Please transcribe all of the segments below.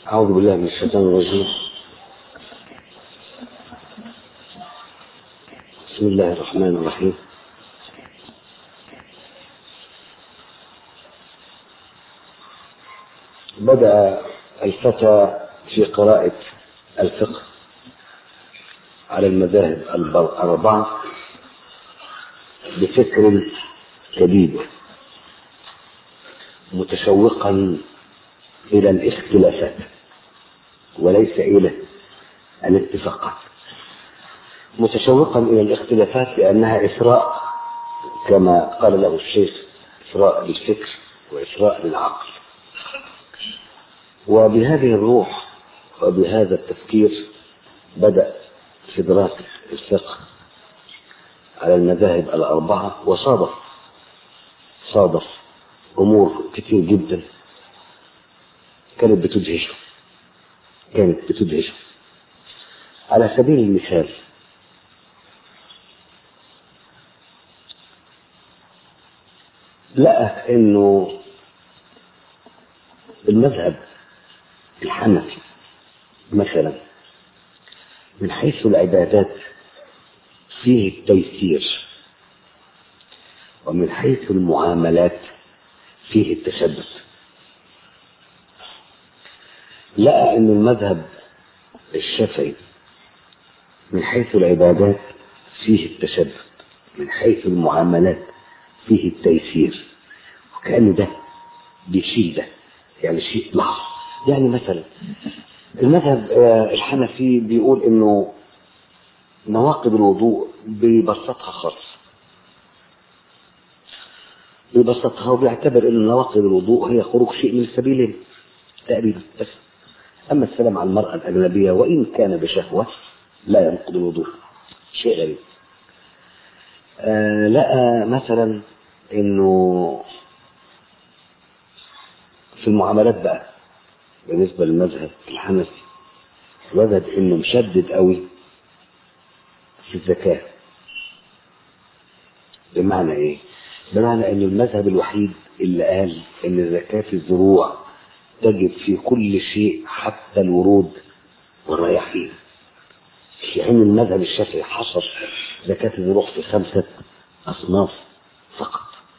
أعوذ بالله من الشيطان الرجيم بسم الله الرحمن الرحيم بدأ الفتى في قراءة الفقه على المذاهب الأربعة بفكر جديد متشوقا إلى الاختلافات وليس إلى الاتفاقات متشوقا إلى الاختلافات لأنها إثراء كما قال له الشيخ إثراء للفكر وإثراء للعقل وبهذه الروح وبهذا التفكير بدأ في دراسة الفقه على المذاهب الأربعة وصادف صادف أمور كتير جدا كانت بتدهشه كانت بتدهشه على سبيل المثال لقى انه المذهب الحنفي مثلا من حيث العبادات فيه التيسير ومن حيث المعاملات فيه التشدد لقى ان المذهب الشافعي من حيث العبادات فيه التشدد من حيث المعاملات فيه التيسير وكأن ده بيشيل ده يعني شيء لحظ يعني مثلا المذهب الحنفي بيقول انه نواقض الوضوء بيبسطها خالص بيبسطها وبيعتبر ان نواقض الوضوء هي خروج شيء من السبيلين تقريبا بس اما السلام على المرأة الأجنبية وإن كان بشهوة لا ينقض الوضوء شيء غريب آه لقى مثلا انه في المعاملات بقى بالنسبة للمذهب الحنفي وجد انه مشدد قوي في الزكاة بمعنى ايه؟ بمعنى ان المذهب الوحيد اللي قال ان زكاة الزروع تجب في كل شيء حتى الورود والرياحين في حين المذهب الشافعي حصر زكاة الزروع في خمسة أصناف فقط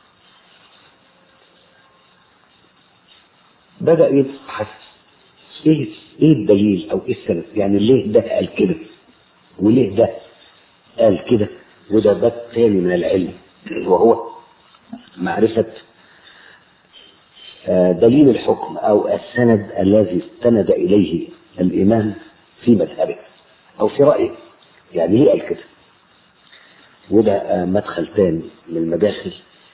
بدأ يبحث ايه ايه الدليل او ايه السبب يعني ليه ده قال كده وليه ده قال كده وده باب تاني من العلم وهو معرفة دليل الحكم او السند الذي استند اليه الامام في مذهبه او في رايه يعني ليه قال كده وده مدخل تاني من المداخل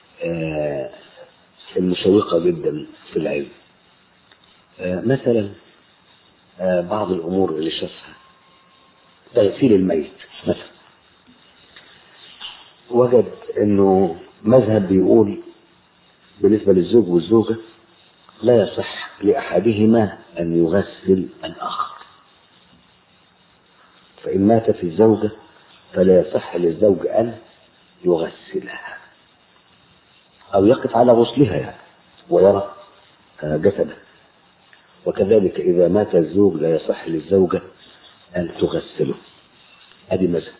المشوقة جدا في العلم مثلا بعض الأمور اللي شافها تغسيل الميت مثلا وجد انه مذهب بيقول بالنسبة للزوج والزوجة لا يصح لأحدهما أن يغسل الآخر فإن ماتت الزوجة فلا يصح للزوج أن يغسلها أو يقف على غسلها يعني ويرى جسده وكذلك إذا مات الزوج لا يصح للزوجة أن تغسله أدي مذهب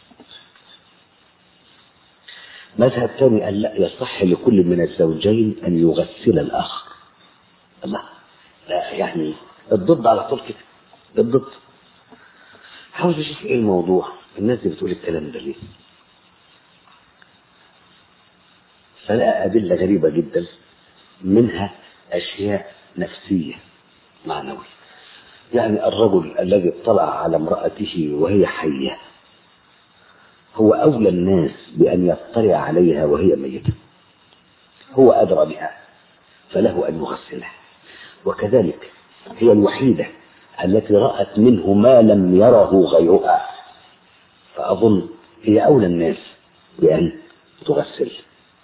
مذهب ثاني قال لا يصح لكل من الزوجين أن يغسل الآخر الله لا يعني الضد على طول كده الضد حاول تشوف ايه الموضوع الناس دي بتقول الكلام ده ليه فلقى أدلة غريبة جدا منها أشياء نفسية معنوية يعني الرجل الذي اطلع على امرأته وهي حية هو أولى الناس بأن يطلع عليها وهي ميتة هو أدرى بها فله أن يغسلها وكذلك هي الوحيدة التي رأت منه ما لم يره غيرها فأظن هي أولى الناس بأن تغسل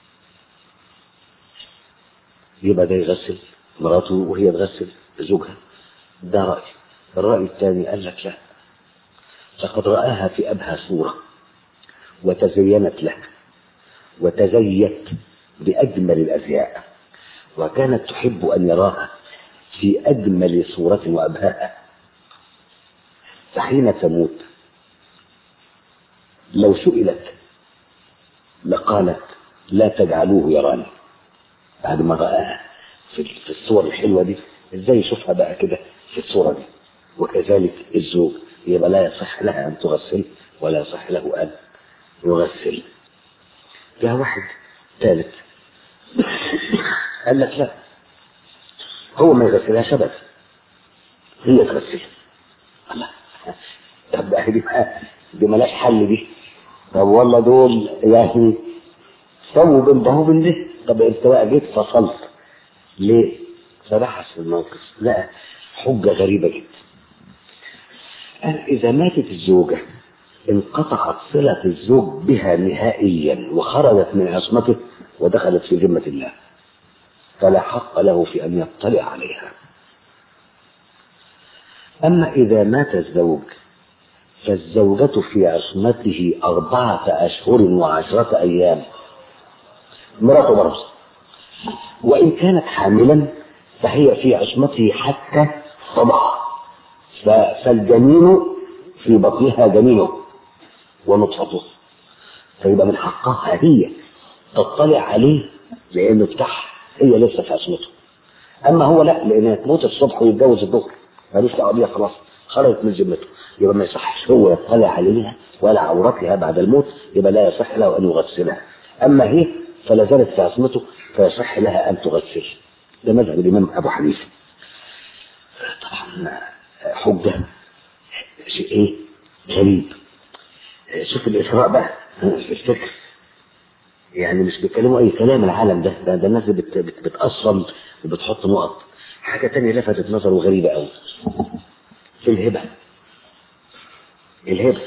يبقى ده يغسل مراته وهي تغسل زوجها ده رأي الرأي الثاني قال لك لا لقد رآها في أبهى صورة وتزينت له وتزيت بأجمل الأزياء وكانت تحب أن يراها في أجمل صورة وأبهاها فحين تموت لو سئلت لقالت لا تجعلوه يراني بعد ما رآها في في الصور الحلوة دي ازاي يشوفها بقى كده في الصورة دي وكذلك الزوج يبقى لا يصح لها أن تغسل ولا يصح له أن يغسل جاء واحد ثالث قال لك لا هو ما يغسلهاش ابدا هي تغسلها الله طب ده دي دي ملاش حل دي طب والله دول يعني سووا بين ده وبين ده طب انت بقى جيت فصلت ليه؟ فبحث في الموقف لا حجة غريبة جدا قال إذا ماتت الزوجة انقطعت صلة الزوج بها نهائيا وخرجت من عصمته ودخلت في ذمة الله فلا حق له في أن يطلع عليها أما إذا مات الزوج فالزوجة في عصمته أربعة أشهر وعشرة أيام مراته برضه وإن كانت حاملا فهي في عصمته حتى تضع ف- فالجنين في بطنها جنينه ونطفته فيبقى من حقها هي تطلع عليه لأنه بتاعها هي لسه في عصمته أما هو لا لأنها تموت الصبح ويتجوز الظهر ملوش دعوة بيها خلاص خرجت من ذمته يبقى ما يصحش هو يطلع عليها ولا عورتها بعد الموت يبقى لا يصح له أن يغسلها أما هي فلا زالت في عصمته فيصح لها أن تغسل ده مذهب الإمام أبو حنيفة طبعا حجة شيء إيه غريب شوف الإسراء بقى في الفكر يعني مش بيتكلموا أي كلام العالم ده ده, ده الناس بت بت بتأصل وبتحط نقط حاجة تانية لفتت نظره غريبة أوي في الهبة الهبة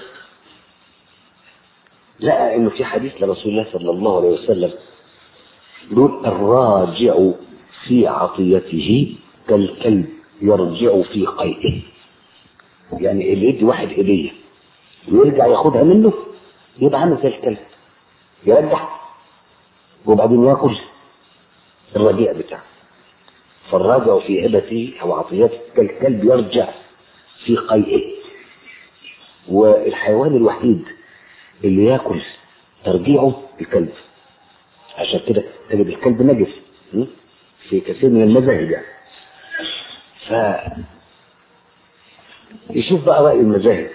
لقى إنه في حديث لرسول الله صلى الله عليه وسلم يقول الراجع في عطيته كالكلب يرجع في قيئه يعني اللي يدي واحد هدية ويرجع ياخدها منه يبقى عامل زي الكلب يرجع وبعدين ياكل الرجيع بتاعه فالراجع في هبته او عطيته كالكلب يرجع في قيئه والحيوان الوحيد اللي ياكل ترجيعه الكلب عشان كده تجد الكلب نجس م? في كثير من المذاهب يعني ف يشوف بقى رأي المذاهب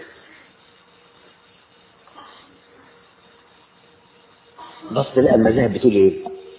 بص لقى المذاهب بتقول ايه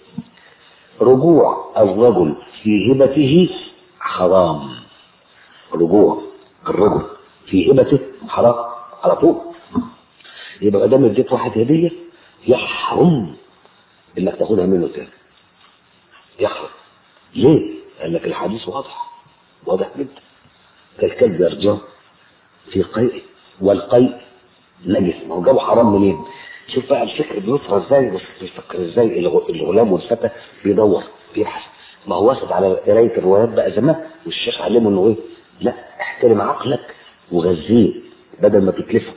رجوع الرجل في هبته حرام رجوع الرجل في هبته حرام على طول يبقى ما دام اديت واحد هديه يحرم انك تاخدها منه تاني يحرم ليه؟ قال لك الحديث واضح واضح جدا كالكلب يرجع في قيء والقيء نجس ما هو جابه حرام منين؟ شوف بقى الفكر بيفرى ازاي بيفكر ازاي الغ- الغلام والفتى بيدور بيبحث ما هو واخد على قرايه الروايات بقى زمان والشيخ علمه انه ايه؟ لا احترم عقلك وغذيه بدل ما تتلفه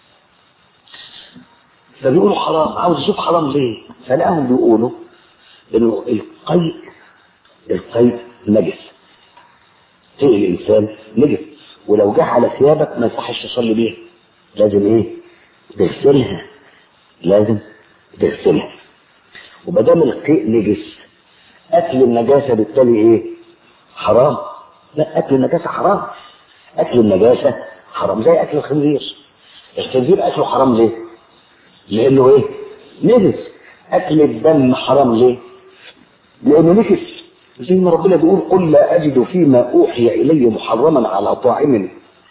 فبيقولوا حرام عاوز يشوف حرام ليه؟ فلقاهم بيقولوا انه القيء القيء نجس فيه الانسان نجس ولو جه على ثيابك ما يصحش تصلي بيها لازم ايه؟ تغسلها لازم تغسلها وما دام القيء نجس اكل النجاسه بالتالي ايه؟ حرام لا اكل النجاسه حرام اكل النجاسه حرام زي اكل الخنزير الخنزير اكله حرام ليه؟ لانه ايه؟ نجس اكل الدم حرام ليه؟ لانه نجس زي ما ربنا بيقول قل لا اجد فيما اوحي الي محرما على طاعم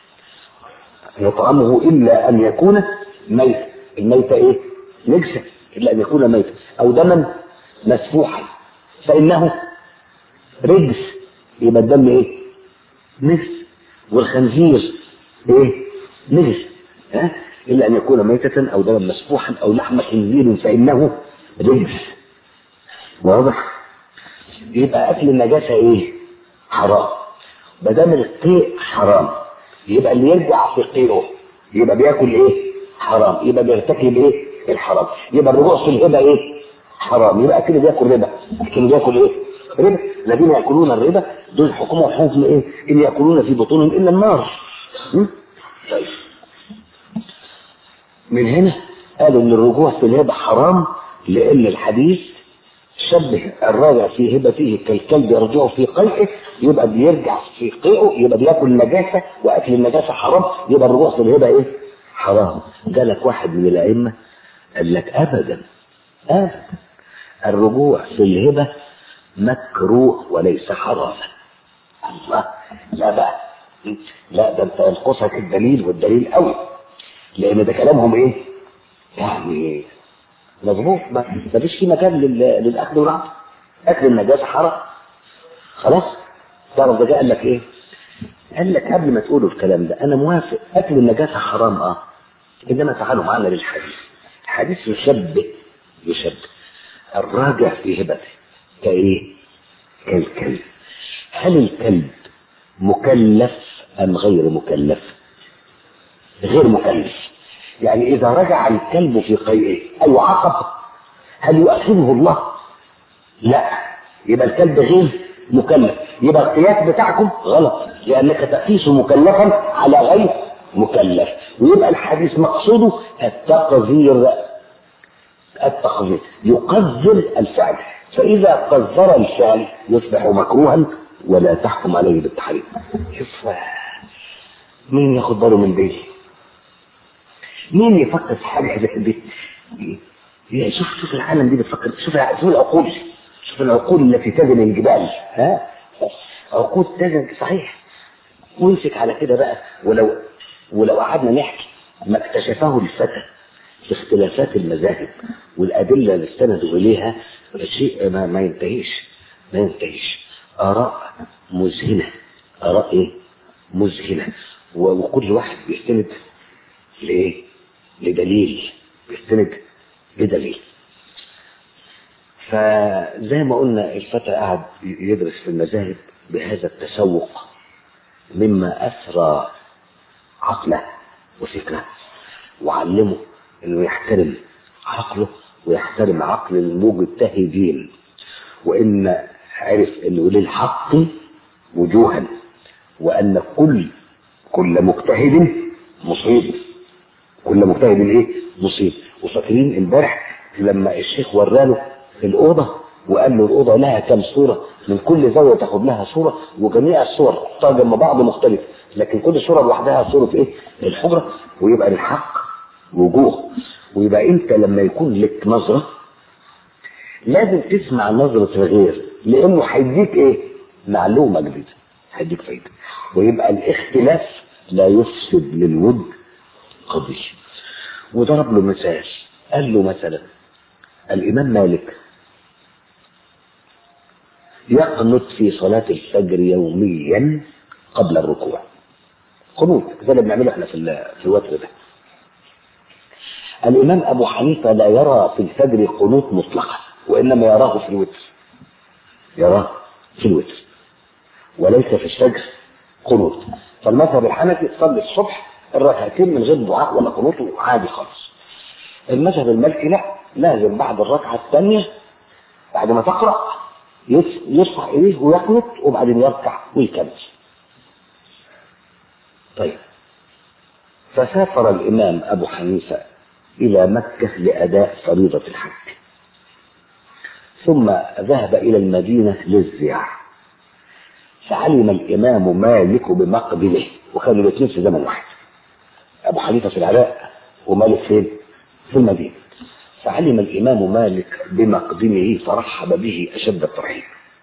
يطعمه الا ان يكون ميت الميتة ايه؟ نجسة الا ان يكون ميتا او دما مسفوحا فانه رجس يبقى الدم ايه؟ نجس والخنزير ايه؟ نجس ها؟ الا ان يكون ميتة او دما مسفوحا او لحم خنزير فانه رجس واضح؟ يبقى اكل النجاسه ايه؟ حرام ما دام القيء حرام يبقى اللي يرجع في قيئه يبقى بياكل ايه؟ حرام يبقى بيرتكب ايه؟ الحرام يبقى الرجوع في الهبه ايه؟ حرام يبقى كده بياكل ربا كده بياكل ايه؟ ربا الذين ياكلون الربا دول حكمهم حكم ايه؟ ان ياكلون في بطونهم الا النار م? طيب من هنا قالوا ان الرجوع في الهبه حرام لان الحديث شبه الراجع في هبته كالكلب يرجع في قيئه يبقى بيرجع في قيئه يبقى بياكل نجاسه واكل النجاسه حرام يبقى الرجوع في الهبه ايه؟ حرام جالك واحد من الائمه قال لك ابدا ابدا الرجوع في الهبه مكروه وليس حراما الله لا بقى لا ده انت ينقصك الدليل والدليل قوي لان ده كلامهم ايه؟ يعني مظبوط ما فيش في مكان لل- للاكل والعطف اكل النجاسه حرام خلاص تعرف ده جه قال لك ايه؟ قال لك قبل ما تقولوا الكلام ده انا موافق اكل النجاسه حرام اه انما تعالوا معنا للحديث الحديث يشبه يشبه الراجع في هبته كايه؟ كالكلب هل الكلب مكلف ام غير مكلف؟ غير مكلف يعني اذا رجع الكلب في قيئه او عقب هل يؤاخذه الله؟ لا يبقى الكلب غير مكلف يبقى القياس بتاعكم غلط لانك تقيس مكلفا على غير مكلف ويبقى الحديث مقصوده التقذير التقذير يقذر الفعل فاذا قذر الفعل يصبح مكروها ولا تحكم عليه بالتحريم شوف مين ياخد باله من دي مين يفكر في حاجه زي دي يا شوف شوف العالم دي بتفكر شوف شوف العقول شوف العقول التي تزن الجبال ها عقول تزن صحيح وامسك على كده بقى ولو ولو قعدنا نحكي ما اكتشفه الفتى في اختلافات المذاهب والادله اللي استندوا اليها شيء ما, ما ينتهيش ما ينتهيش اراء مذهله اراء ايه؟ مذهله و- وكل واحد بيستند لايه؟ لدليل بيستند لدليل فزي ما قلنا الفتى قعد يدرس في المذاهب بهذا التسوق مما أثرى عقله وفكره وعلمه انه يحترم عقله ويحترم عقل المجتهدين وان عرف انه للحق وجوها وان كل كل مجتهد مصيب كل مجتهد ايه مصيب وفاكرين امبارح لما الشيخ وراله الاوضه وقال له الاوضه لها كم صوره من كل زاويه تاخد لها صوره وجميع الصور تحطها جنب بعض مختلف لكن كل صوره لوحدها صوره ايه الحجره ويبقى للحق وجوه ويبقى انت لما يكون لك نظره لازم تسمع نظره الغير لانه هيديك ايه معلومه جديده هيديك فايده ويبقى الاختلاف لا يفسد للود قضيه وضرب له مثال قال له مثلا الامام مالك يقنط في صلاة الفجر يوميا قبل الركوع قنوت زي اللي بنعمله احنا في ال- في الوتر ده الإمام أبو حنيفة لا يرى في الفجر قنوت مطلقا وإنما يراه في الوتر يراه في الوتر وليس في الفجر قنوت فالمذهب الحنفي تصلي الصبح الركعتين من غير دعاء ولا قنوت عادي خالص المذهب المالكي لا لازم بعد الركعة الثانية بعد ما تقرأ يس- يرفع إليه ويقنط وبعدين يركع ويكمل طيب فسافر الإمام أبو حنيفة إلى مكة لأداء فريضة الحج ثم ذهب إلى المدينة للزيارة فعلم الإمام مالك بمقدمه وكانوا الاثنين في زمن واحد أبو حنيفة في العراق ومالك فين؟ في المدينة فعلم الإمام مالك بمقدمه فرحب به أشد الترحيب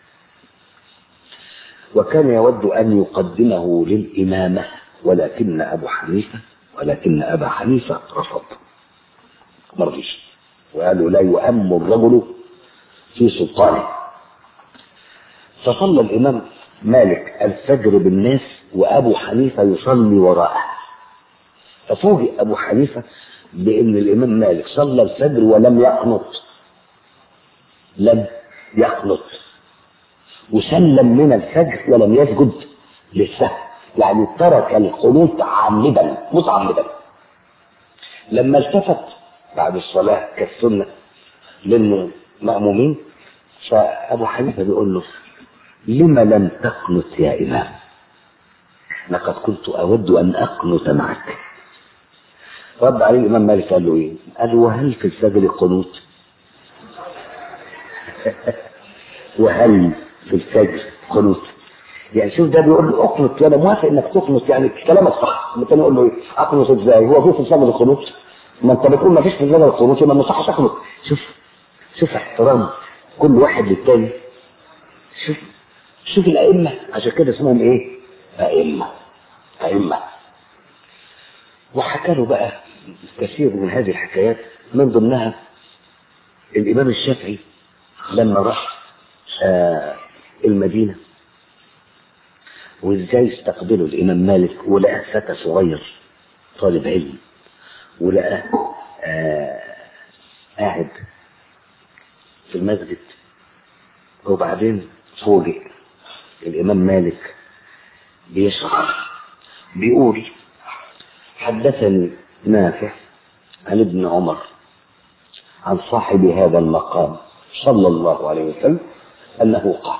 وكان يود أن يقدمه للإمامة ولكن أبو حنيفة ولكن أبا حنيفة رفض مرضيش وقالوا لا يؤم الرجل في سلطانه فصلى الإمام مالك الفجر بالناس وأبو حنيفة يصلي وراءه ففوجئ أبو حنيفة بأن الإمام مالك صلى الفجر ولم يقنط لم يقنط وسلم من الفجر ولم يسجد للسهو يعني ترك القنوت عامدا متعمدا لما التفت بعد الصلاة كالسنة للمأمومين فأبو حنيفة بيقول له لم لم تقنت يا إمام لقد كنت أود أن أقنت معك رد عليه الإمام مالك قال له إيه قال وهل في الفجر قنوت وهل في الفجر قنوت يعني شوف ده بيقول له اقنط وانا موافق انك تقنط يعني كلامك صح الثاني يقول له ايه اقنط ازاي هو في في الفجر قنوت ما انت بتقول ما فيش في الفجر قنوت يبقى ما صح تقنط شوف شوف احترام كل واحد للتاني شوف شوف الائمه عشان كده اسمهم ايه ائمه ائمه وحكى له بقى كثير من هذه الحكايات من ضمنها الامام الشافعي لما راح آه المدينه وازاي استقبله الامام مالك ولقى فتى صغير طالب علم ولقى آه قاعد في المسجد وبعدين فوجئ الامام مالك بيشرح بيقول حدثني نافع عن ابن عمر عن صاحب هذا المقام صلى الله عليه وسلم انه قال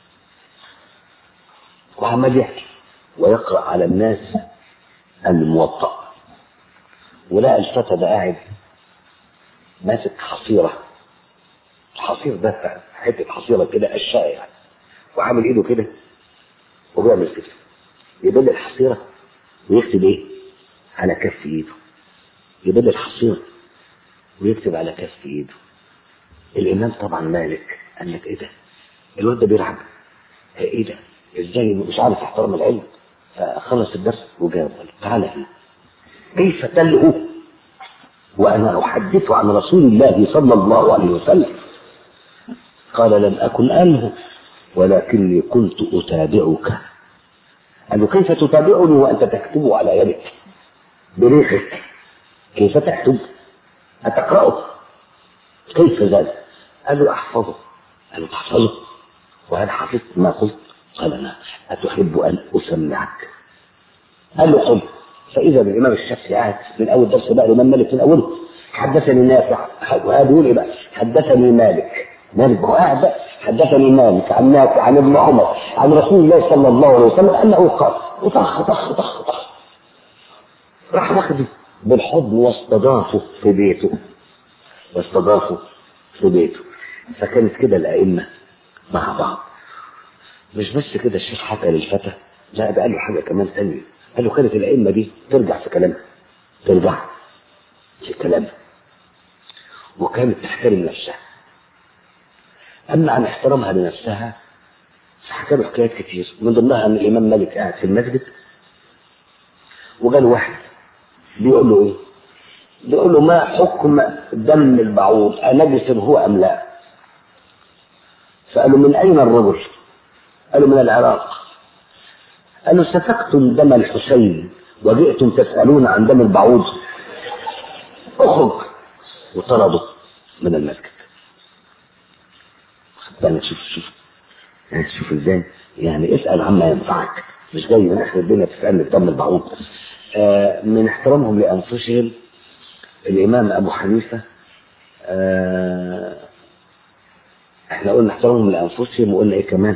وعمال يحكي ويقرا على الناس الموطأ ولقى الفتى ده قاعد ماسك حصيره الحصير ده حته حصيره كده قشايه يعني وعامل ايده كده وبيعمل كده يبل الحصيره ويكتب ايه؟ على كف ايده يبل الحصيره ويكتب على كف ايده الامام طبعا مالك قال لك ايه ده؟ الواد ده بيلعب ايه ده؟ ازاي مش عارف احترم العلم فخلص الدرس وجاوب قال تعالى هنا كيف تلهو وانا احدث عن رسول الله صلى الله عليه وسلم قال لم اكن الهو ولكني كنت اتابعك قال له كيف تتابعني وانت تكتب على يدك بريقك كيف تكتب أتقرأه كيف ذلك قال له أحفظه قال له تحفظه وهل حفظت ما قلت قال نعم أتحب أن أسمعك قال له قل فإذا بالإمام الشافعي قاعد من أول درس بقى الإمام مالك من أوله حدثني نافع وهذا يقول إيه بقى حدثني مالك مالك هو قاعد بقى حدثني مالك عن نافع عن ابن عمر عن رسول الله صلى الله عليه وسلم أنه قال وطخ طخ طخ طخ راح واخده بالحضن واستضافه في بيته واستضافه في بيته فكانت كده الأئمة مع بعض مش بس كده الشيخ حكى للفتى لا ده قال له حاجة كمان ثانية قال له كانت الأئمة دي ترجع في كلامها ترجع في كلامها وكانت تحترم نفسها أما عن احترامها لنفسها فحكى له حكايات كتير من ضمنها أن الإمام مالك قاعد في المسجد وقال واحد بيقول له إيه؟ بيقول له ما حكم دم البعوض أنجس هو أم لا؟ فقالوا من أين الرجل؟ قالوا من العراق قال له سفكتم دم الحسين وجئتم تسألون عن دم البعوض اخرج وطردوا من المسجد يعني شوف شوف يعني شوف ازاي يعني اسأل عما ينفعك مش جاي من اخر الدنيا تسألني دم البعوض آه من احترامهم لأنفسهم الإمام أبو حنيفة آه احنا قلنا احترامهم لأنفسهم وقلنا ايه كمان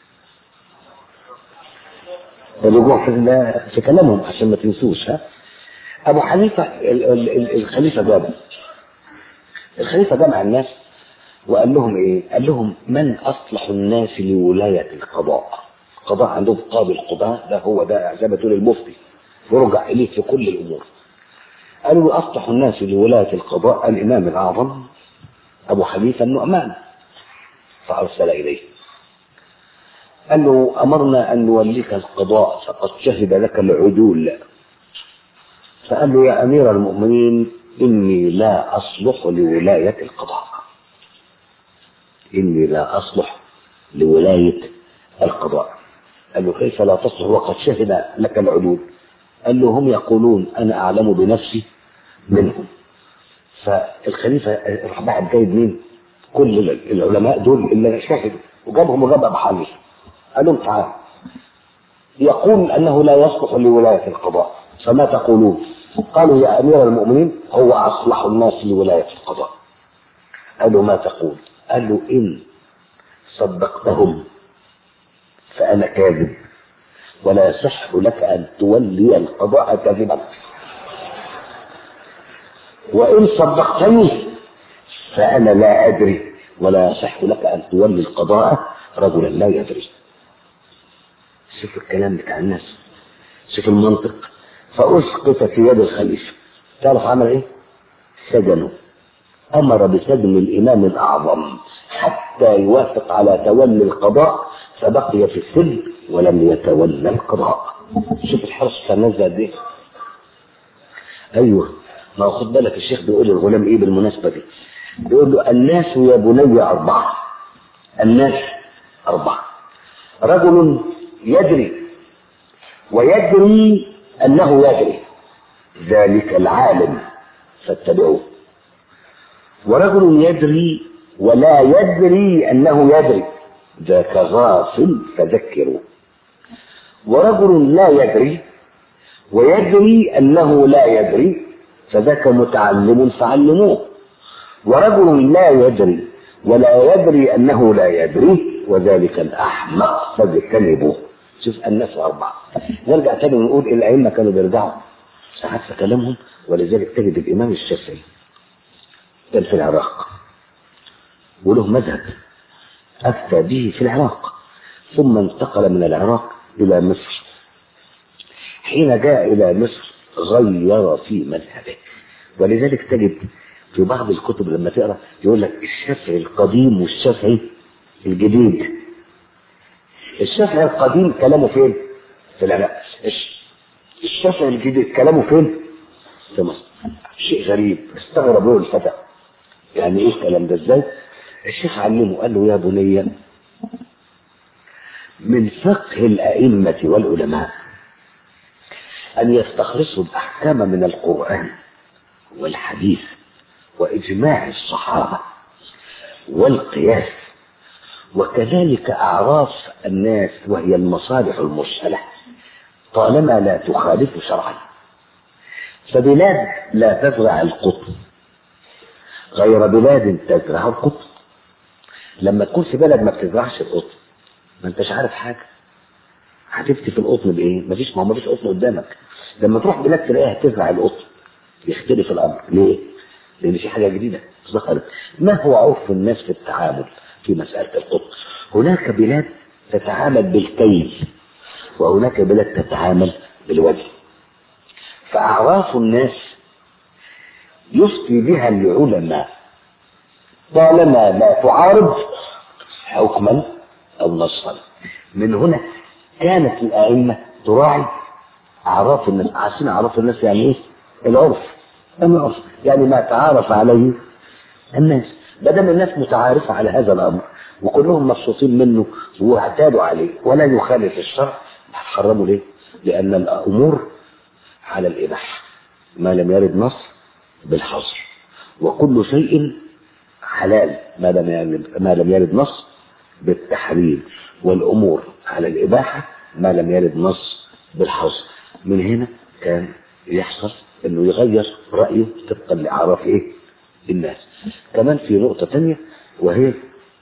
الرجوع في في كلامهم عشان ما تنسوش ها ابو حنيفه ال- ال- ال- الخليفه جامع الخليفه جمع الناس وقال لهم ايه؟ قال لهم من اصلح الناس لولايه القضاء؟ القضاء عندهم قاضي القضاء ده هو ده زي ما تقول المفتي يرجع اليه في كل الامور. قالوا اصلح الناس لولايه القضاء الامام الاعظم ابو حنيفه النعمان فارسل اليه. قال له أمرنا أن نوليك القضاء فقد شهد لك العدول فقال له يا أمير المؤمنين إني لا أصلح لولاية القضاء إني لا أصلح لولاية القضاء قال له كيف لا تصلح وقد شهد لك العدول قال له هم يقولون أنا أعلم بنفسي منهم فالخليفة راح بعد جايب مين كل العلماء دول اللي شهدوا وجابهم وجاب أبو حنيفة قال لهم تعالوا يقول انه لا يصلح لولايه القضاء فما تقولون؟ قالوا يا امير المؤمنين هو اصلح الناس لولايه القضاء قالوا ما تقول؟ قال له ان صدقتهم فأنا كاذب ولا يصح لك أن تولي القضاء كاذبا وإن صدقتني فأنا لا أدري ولا يصح لك أن تولي القضاء رجلا لا يدري شوف الكلام بتاع الناس شوف المنطق فأسقط في يد الخليفة تعرف عمل إيه؟ سجنه أمر بسجن الإمام الأعظم حتى يوافق على تولي القضاء فبقي في السجن ولم يتولى القضاء شوف الحرص بتاع الناس ده قد إيه؟ أيوه ما هو خد بالك الشيخ بيقول للغلام إيه بالمناسبة دي؟ بيقول له الناس يا بني أربعة الناس أربعة رجل يدري ويدري أنه يدري ذلك العالم فاتبعوه ورجل يدري ولا يدري أنه يدري ذاك غافل فذكروا ورجل لا يدري ويدري أنه لا يدري فذاك متعلم فعلموه ورجل لا يدري ولا يدري أنه لا يدري وذلك الأحمق فاجتنبوه شوف الناس أربعة نرجع تاني ونقول الأئمة كانوا بيرجعوا ساعات في كلامهم ولذلك تجد الإمام الشافعي كان في العراق وله مذهب أفتى به في العراق ثم انتقل من العراق إلى مصر حين جاء إلى مصر غير في مذهبه ولذلك تجد في بعض الكتب لما تقرا يقول لك الشافعي القديم والشافعي الجديد الشافعي القديم كلامه فين؟ في العراق الشافعي الجديد كلامه فين؟ في مصر شيء غريب استغرب له الفتى يعني ايه الكلام ده ازاي؟ الشيخ علمه قال له يا بني من فقه الأئمة والعلماء أن يستخلصوا الأحكام من القرآن والحديث وإجماع الصحابة والقياس وكذلك أعراف الناس وهي المصالح المرسلة طالما لا تخالف شرعا فبلاد لا تزرع القطن غير بلاد تزرع القطن لما تكون في بلد ما بتزرعش القطن ما انتش عارف حاجه هتفتي في القطن بايه؟ مفيش ما هو مفيش قطن قدامك لما تروح بلاد تلاقيها تزرع القطن يختلف الامر ليه؟ لان في حاجه جديده ظهرت ما هو عرف الناس في التعامل في مساله القطن هناك بلاد تتعامل بالكيل وهناك بلاد تتعامل بالوزن فاعراف الناس يفتي بها العلماء طالما لا تعارض حكما او نصا من هنا كانت الائمه تراعي اعراف الناس عارفين اعراف الناس يعني ايه؟ العرف العرف يعني ما تعارف عليه الناس بدل الناس متعارفه على هذا الامر وكلهم مبسوطين منه واعتادوا عليه ولا يخالف الشرع حرموا ليه؟ لان الامور على الاباحه ما لم يرد نص بالحظر وكل شيء حلال ما لم يرد ما لم يرد نص بالتحريم والامور على الاباحه ما لم يرد نص بالحظر من هنا كان يحصل انه يغير رايه طبقا لاعراف ايه الناس كمان في نقطه ثانيه وهي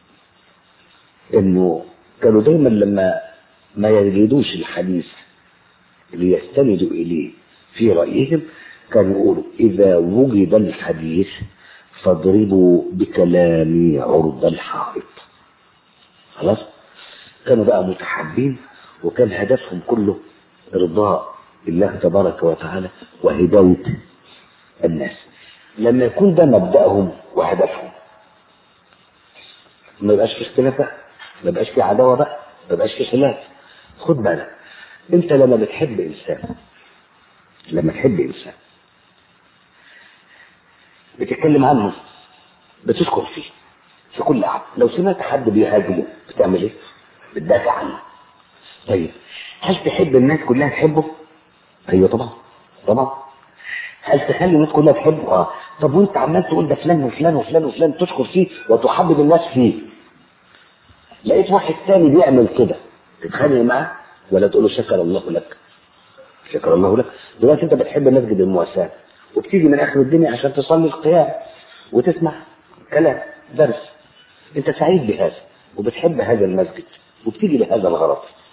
انه كانوا دايما لما ما يجدوش الحديث ليستندوا اليه في رايهم كانوا يقولوا اذا وجد الحديث فاضربوا بكلامي عرض الحائط خلاص كانوا بقى متحابين وكان هدفهم كله ارضاء الله تبارك وتعالى وهدايه الناس لما يكون ده مبدأهم وهدفهم ما يبقاش في اختلاف بقى ما يبقاش في عداوه بقى ما يبقاش في خلاف خد بالك انت لما بتحب انسان لما تحب انسان بتتكلم عنه بتذكر فيه في كل قعده لو سمعت حد بيهاجمه بتعمل ايه؟ بتدافع عنه طيب هل تحب الناس كلها تحبه؟ ايوه طبعا طبعا هل تخلي الناس كلها تحبه؟ اه طب وانت عمال تقول ده فلان وفلان وفلان وفلان تشكر فيه وتحبب الناس فيه لقيت واحد تاني بيعمل كده تتخانق معاه ولا تقول له شكر الله لك شكر الله لك دلوقتي انت بتحب مسجد المواساة وبتيجي من اخر الدنيا عشان تصلي القيام وتسمع كلام درس انت سعيد بهذا وبتحب هذا المسجد وبتيجي لهذا الغرض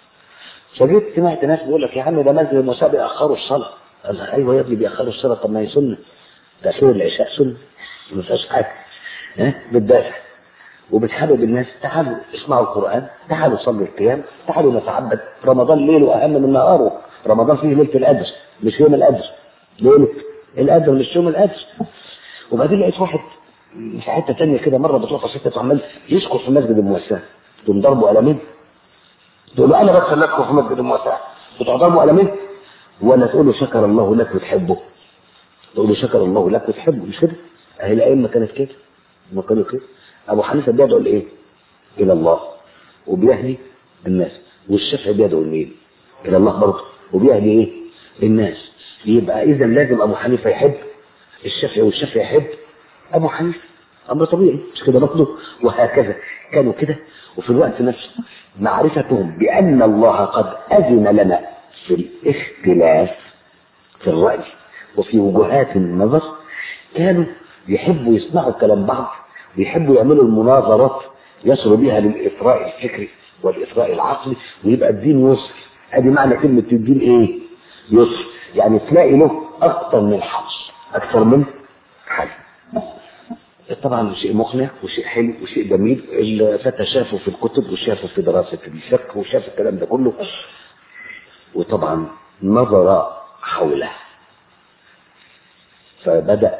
فجيت سمعت ناس بيقول لك يا عم ده مسجد المساء بيأخروا الصلاة قال لها ايوه يا ابني بيأخروا الصلاة طب ما هي سنة تأخير العشاء سنة ما فيهاش حاجة ها بتدافع وبتحبب الناس تعالوا اسمعوا القرآن تعالوا صلوا القيام تعالوا نتعبد رمضان ليله أهم من نهاره رمضان فيه ليلة القدر مش يوم القدر ليلة القدر مش يوم القدر وبعدين لقيت واحد في حته ثانيه كده مره بتروح حته عمال يشكر في مسجد الموسع تقوم ضربه قلمين تقول له انا بس اللي اشكر في مسجد الموسع بتروح ضربه قلمين ولا تقول له شكر الله لك وتحبه تقول له شكر الله لك وتحبه مش كده اهي الائمه كانت كده ما كانوا كده ابو حنيفه بيدعو لايه؟ الى الله وبيهدي الناس والشافعي بيدعو لمين؟ الى الله برضه وبيهدي ايه؟ الناس يبقى اذا لازم ابو حنيفه يحب الشافعي والشافعي يحب ابو حنيفه امر طبيعي مش كده برضه وهكذا كانوا كده وفي الوقت نفسه معرفتهم بان الله قد اذن لنا في الاختلاف في الراي وفي وجهات النظر كانوا يحبوا يسمعوا كلام بعض ويحبوا يعملوا المناظرات يصلوا بها للاثراء الفكري والاثراء العقلي ويبقى الدين يسر ادي معنى كلمه الدين ايه؟ يسر يعني تلاقي له اكثر من حل اكثر من حل طبعا شيء مقنع وشيء حلو وشيء جميل الفتى شافه في الكتب وشافه في دراسة الفقه وشاف الكلام ده كله وطبعا نظر حوله فبدأ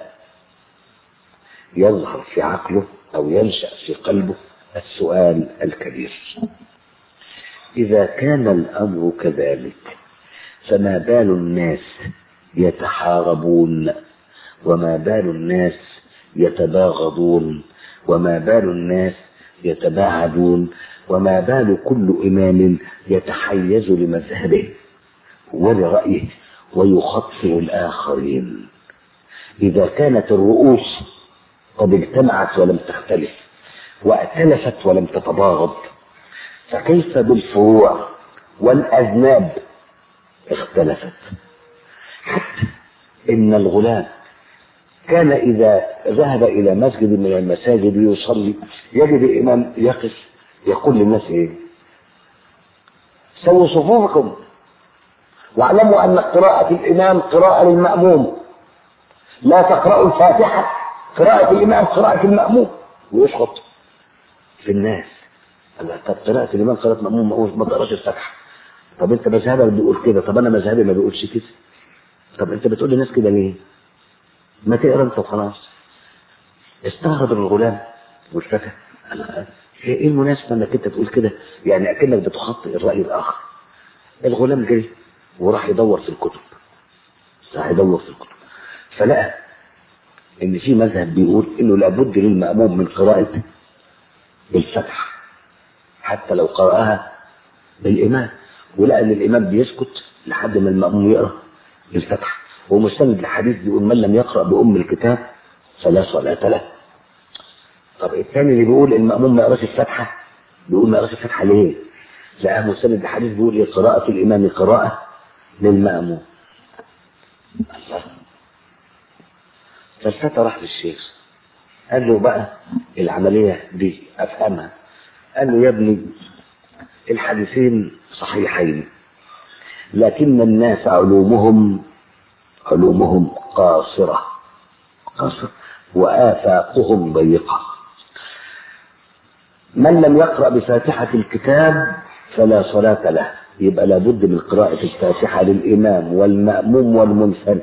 يظهر في عقله أو ينشأ في قلبه السؤال الكبير إذا كان الأمر كذلك فما بال الناس يتحاربون وما بال الناس يتباغضون وما بال الناس يتباعدون وما بال كل إمام يتحيز لمذهبه ولرأيه ويخطئ الآخرين إذا كانت الرؤوس قد اجتمعت ولم تختلف وائتلفت ولم تتباغض فكيف بالفروع والأذناب اختلفت حتى إن الغلام كان إذا ذهب إلى مسجد من المساجد يصلي يجد الإمام يقف يقول للناس إيه؟ سووا صفوفكم واعلموا أن قراءة الإمام قراءة للمأموم لا تقرأوا الفاتحة قراءة الإمام قراءة المأموم ويسقط في الناس طب قراءة الإمام قراءة المأموم ما تقراش الفاتحة طب أنت مذهبك بيقول كده طب أنا مذهبي ما بيقولش كده طب أنت بتقول للناس كده ليه؟ ما تقرا انت وخلاص استغرب الغلام والفتى ايه المناسبه انك انت تقول كده يعني اكنك بتخطئ الراي الاخر الغلام جري وراح يدور في الكتب راح يدور في الكتب فلقى ان في مذهب بيقول انه لابد للماموم من قراءه الفتح حتى لو قراها بالامام ولقى ان الامام بيسكت لحد ما الماموم يقرا الفتح ومستند الحديث بيقول من لم يقرأ بأم الكتاب فلا صلاة له طب الثاني اللي بيقول المأموم ما يقراش الفاتحة بيقول ما يقراش الفاتحة ليه؟ لقى مستند الحديث بيقول إيه قراءة الإمام قراءة للمأموم الله فالفتى راح للشيخ قال له بقى العملية دي أفهمها قال له يا ابني الحديثين صحيحين لكن الناس علومهم علومهم قاصرة قاصرة وآفاقهم ضيقة من لم يقرأ بفاتحة الكتاب فلا صلاة له يبقى لابد من قراءة الفاتحة للإمام والمأموم والمنفرد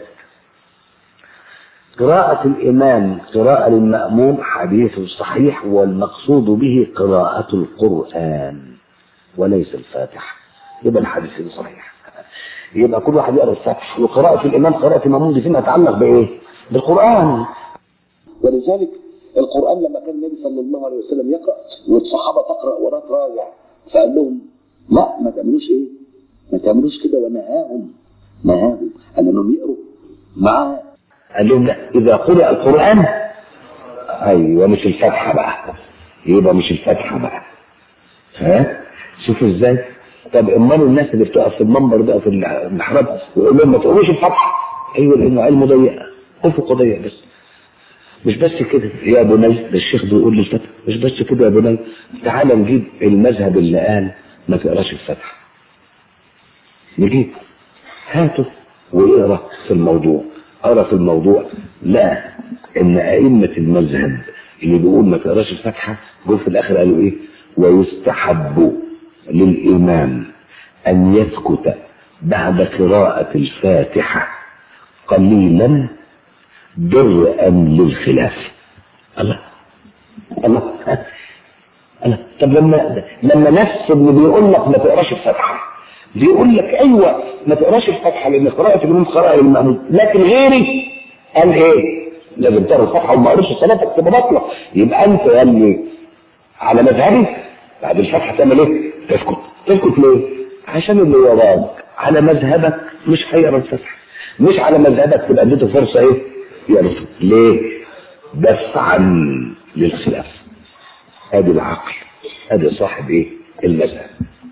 قراءة الإمام قراءة للمأموم حديث صحيح والمقصود به قراءة القرآن وليس الفاتحة يبقى الحديث صحيح يبقى كل واحد يقرا الفتح وقراءة الإمام قراءة المأموم دي فيما يتعلق بإيه؟ بالقرآن ولذلك القرآن لما كان النبي صلى الله عليه وسلم يقرأ والصحابة تقرأ وراه راجع فقال لهم لا ما تعملوش إيه؟ ما تعملوش كده ونهاهم نهاهم قال انهم يقروا معاه قال لهم لا إذا قرأ القرآن أيوه مش الفتحة بقى يبقى مش الفتحة بقى ها شوفوا ازاي طب امال الناس اللي بتقف في المنبر بقى في المحراب ويقول لهم ما تقولوش الفتحة ايوه لانه علم ضيق افق ضيق بس مش بس كده يا بني ده الشيخ بيقول للفتى مش بس كده يا بني تعال نجيب المذهب اللي قال ما تقراش الفتحة نجيب هاته واقرا في الموضوع اقرا في الموضوع لا ان ائمه المذهب اللي بيقول ما تقراش الفاتحه جم في الاخر قالوا ايه ويستحب للامام ان يسكت بعد قراءه الفاتحه قليلا درءا للخلاف الله الله الله طب لما لما نفس اللي بيقول لك ما تقراش الفاتحه بيقول لك ايوه ما تقراش الفاتحه لان قراءه الامام قراءه للمأمون لكن غيري قال ايه؟ لازم تقرا الفاتحه وما قريتش صلاتك تبقى باطله يبقى انت يا اللي على مذهبي بعد الفاتحه تعمل ايه؟ تسكت تسكت ليه؟ عشان اللي وراك على مذهبك مش هيقرا الفاتحه مش على مذهبك تبقى اديته فرصه ايه؟ يعرف ليه؟ دفعا للخلاف ادي العقل ادي صاحب ايه؟ المذهب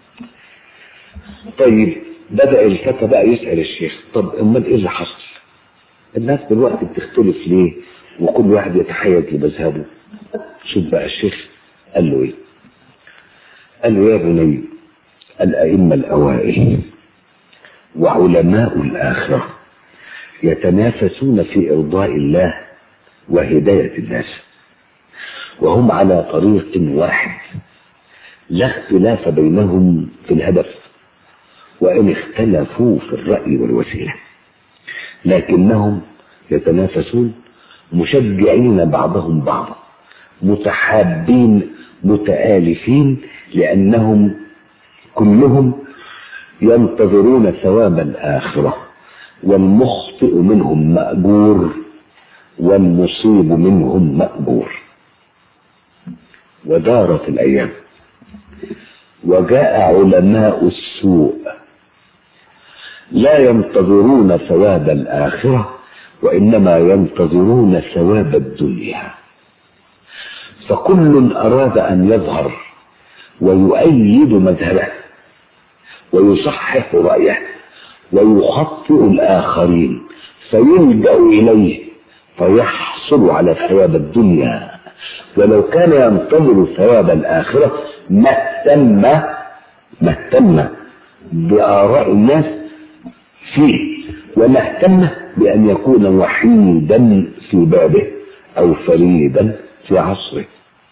طيب بدأ الفتى بقى يسأل الشيخ طب امال ايه اللي حصل الناس دلوقتي بتختلف ليه وكل واحد يتحيز لمذهبه شوف بقى الشيخ قال له ايه قال له يا بني الأئمة الأوائل وعلماء الآخرة يتنافسون في إرضاء الله وهداية الناس وهم على طريق واحد لا اختلاف بينهم في الهدف وإن اختلفوا في الرأي والوسيلة لكنهم يتنافسون مشجعين بعضهم بعضا متحابين متآلفين لأنهم كلهم ينتظرون ثواب الآخرة والمخطئ منهم مأجور والمصيب منهم مأجور ودارت الأيام وجاء علماء السوء لا ينتظرون ثواب الآخرة وإنما ينتظرون ثواب الدنيا فكل أراد أن يظهر ويؤيد مذهبه ويصحح رأيه ويخطئ الآخرين فيلجأ إليه فيحصل على ثواب الدنيا ولو كان ينتظر ثواب الآخرة ما اهتم ما اهتم بآراء الناس فيه وما اهتم بأن يكون وحيدا في بابه أو فريدا في عصره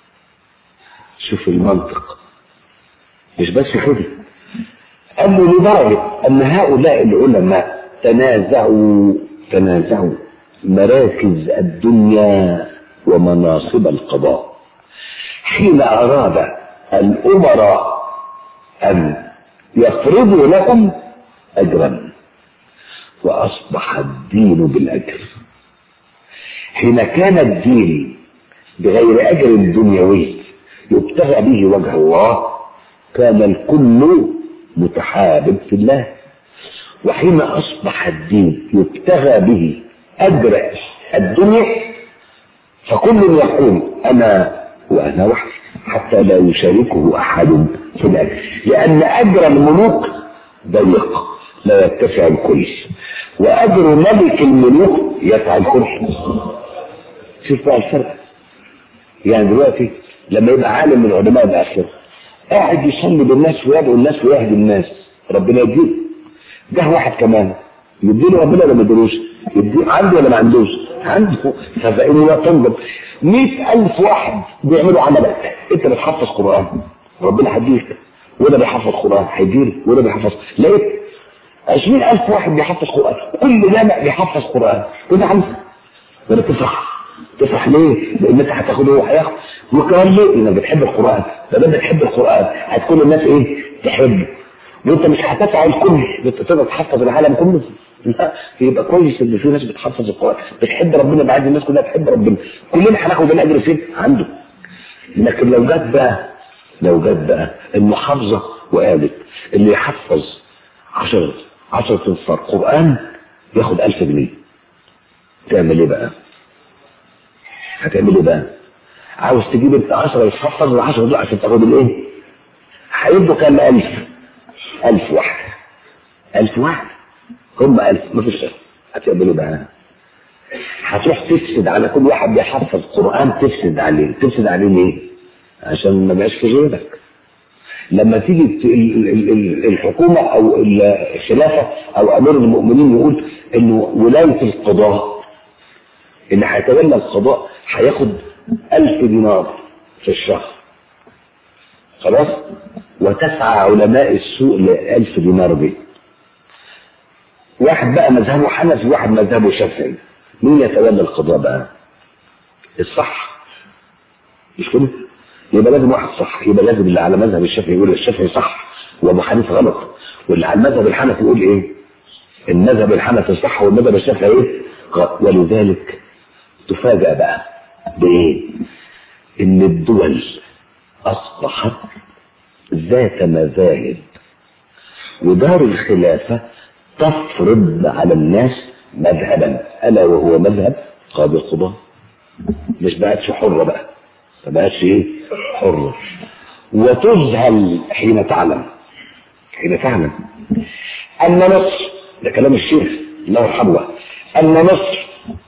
شوف المنطق مش بس كده قال له لدرجة أن هؤلاء العلماء تنازعوا تنازعوا مراكز الدنيا ومناصب القضاء حين أراد الأمراء أن يفرضوا لهم أجرا وأصبح الدين بالأجر حين كان الدين بغير أجر دنيوي يبتغى به وجه الله كان الكل متحابب في الله وحين أصبح الدين يبتغى به أجر الدنيا فكل يقول أنا وأنا وحدي حتى لا يشاركه أحد في الأجر لأن أجر الملوك ضيق لا يتسع الكل وأجر ملك الملوك يسع الكل شوف بقى الفرق يعني دلوقتي لما يبقى عالم من علماء الآخرة قاعد يصلي بالناس ويدعو الناس ويهدي الناس ربنا يديه ده واحد كمان يديله ربنا ولا ما يديلوش؟ يديه عنده ولا ما عندوش؟ عنده فإن لا تنضب 100000 واحد بيعملوا عملك انت بتحفظ قرآن ربنا هيديك وده بيحفظ قرآن هيديلك وده بيحفظ لقيت 20000 واحد بيحفظ قرآن كل جامع بيحفظ قرآن وده عندك ولا تفرح تفرح ليه؟ لان انت هتاخد هو هياخد وكمان ليه؟ انك بتحب القرآن فلما بتحب القرآن هتكون الناس ايه؟ تحبه وانت مش هتسعى الكل انت تقدر تحفظ العالم كله لا يبقى كويس ان في ناس بتحفظ القران بتحب ربنا بعد الناس كلها تحب ربنا كلنا هناخد الاجر فين عنده لكن لو جت بقى لو جت بقى المحافظه وقالت اللي يحفظ 10 10 انصار قران ياخد 1000 جنيه تعمل ايه بقى؟ هتعمل ايه بقى؟ عاوز تجيب انت 10 يتحفظ ال 10 دول عشان تاخد الايه؟ هيدوا كام 1000 ألف واحد ألف واحد هم ألف ما فيش هتعملوا بقى هتروح تفسد على كل واحد بيحفظ قرآن تفسد عليه تفسد عليه ليه؟ عشان ما بقاش في غيرك لما تيجي ت- ال- ال- ال- الحكومة أو الخلافة أو أمير المؤمنين يقول إنه ولاية القضاء اللي هيتولى القضاء هياخد ألف دينار في الشهر خلاص وتسعى علماء السوء لألف دينار دي واحد بقى مذهبه حنفي وواحد مذهبه شافعي مين يتولى القضاء بقى الصح مش كده يبقى لازم واحد صح يبقى لازم اللي على مذهب الشافعي يقول الشافعي صح وابو حنيفه غلط واللي على المذهب الحنفي يقول ايه المذهب الحنفي صح والمذهب الشافعي ايه غلط ولذلك تفاجأ بقى بايه ان الدول اصبحت ذات مذاهب ودار الخلافة تفرض على الناس مذهبا ألا وهو مذهب قاضي القضاء مش بقتش حرة بقى ما بقتش ايه حرة وتذهل حين تعلم حين تعلم أن مصر ده كلام الشيخ الله يرحمه أن مصر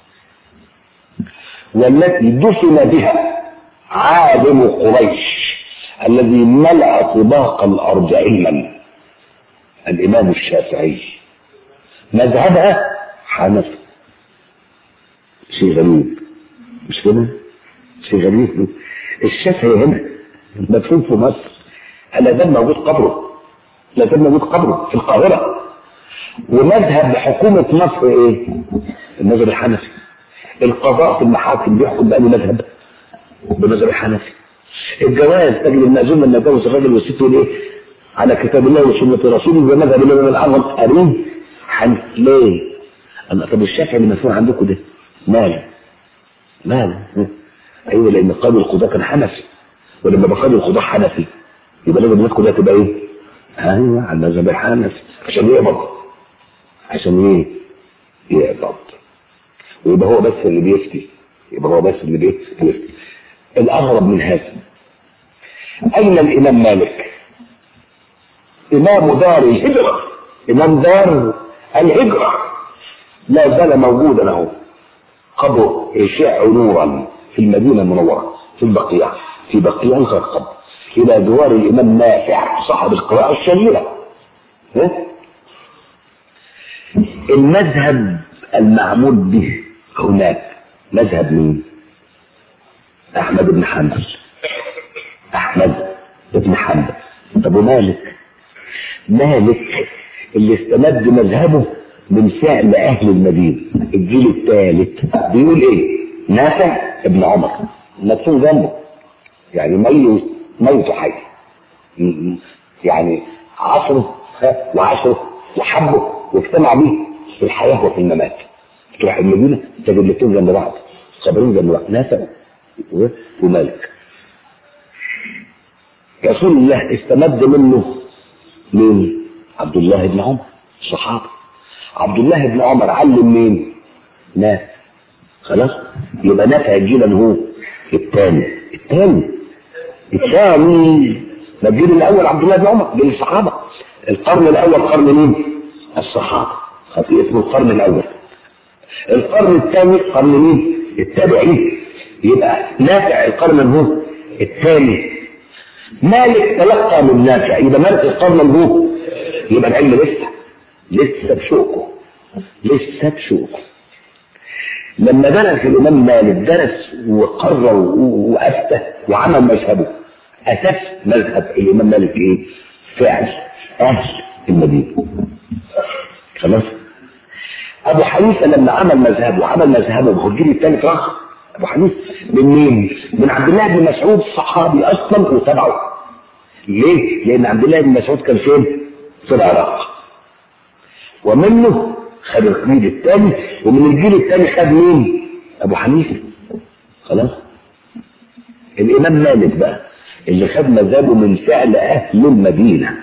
والتي دفن بها عالم قريش الذي ملأ طباق الأرض علما الإمام الشافعي مذهبها حنفي شيء غريب مش كده؟ شيء غريب الشافعي هنا مدفون في مصر لا زال موجود قبره لا زال موجود قبره في القاهرة ومذهب حكومة مصر ايه؟ المذهب الحنفي القضاء في المحاكم بيحكم بأي مذهب؟ بمذهب الحنفي الجواز تجد المأذون لما يتجوز الراجل والست يقول ايه؟ على كتاب الله وسنة رسوله بمذهب الإمام الأعظم قريب حنف ليه؟ أنا طب الشافعي اللي مسؤول عندكم ده ماله؟ ماله؟ أيوه لأن قاضي القضاء كان حنفي ولما بقى قاضي القضاء حنفي يبقى لازم الناس كلها تبقى ايه؟ ايوه على المذهب الحنفي عشان يقبض عشان ايه؟ يقبض ويبقى هو بس اللي بيفتي يبقى هو بس اللي بيفتي الأغرب من هذا أين الإمام مالك؟ إمام دار الهجرة إمام دار الهجرة لا زال موجودا أهو قبره يشع نورا في المدينة المنورة في البقيع في بقيع الغرقب إلى جوار الإمام نافع صاحب القراءة الشهيرة ها؟ المذهب المعمول به هناك مذهب مين؟ أحمد بن حنبل أحمد بن حنبل طب ومالك؟ مالك اللي استمد مذهبه من فعل أهل المدينة الجيل الثالث بيقول إيه؟ نافع ابن عمر مدفون جنبه يعني ميت ميت حي م- م- يعني عصره ها، وعشره وحبه واجتمع به في الحياة وفي الممات تروح المدينة تجد الاثنين جنب بعض قبرين جنب بعض نافع و- ومالك رسول الله استمد منه مين؟ عبد الله بن عمر الصحابة عبد الله بن عمر علم مين؟ نافع خلاص يبقى نافع جيلا هو الثاني الثاني الثاني ده الجيل الاول عبد الله بن عمر جيل الصحابه القرن الاول قرن مين؟ الصحابه خطيئة اسمه القرن الاول القرن الثاني قرن مين؟ التابعين يبقى نافع القرن هو الثاني مالك تلقى من نافع يبقى مالك القرن هو يبقى العلم لسه لسه بشوقه لسه بشوقه لما درس الامام مالك درس وقرر و- وافتى وعمل مذهبه اساس مذهب الامام مالك ايه؟ فعل اهل المدينه خلاص ابو حنيفه لما عمل مذهبه عمل مذهبه هو الجيل الثاني راح ابو حنيفه من مين؟ من عبد الله بن مسعود صحابي اصلا وتبعه ليه؟ لان عبد الله بن مسعود كان فين؟ في العراق ومنه خد الجيل الثاني ومن الجيل الثاني خد مين؟ ابو حنيفه خلاص الامام مالك بقى اللي خد مذهبه من فعل اهل المدينه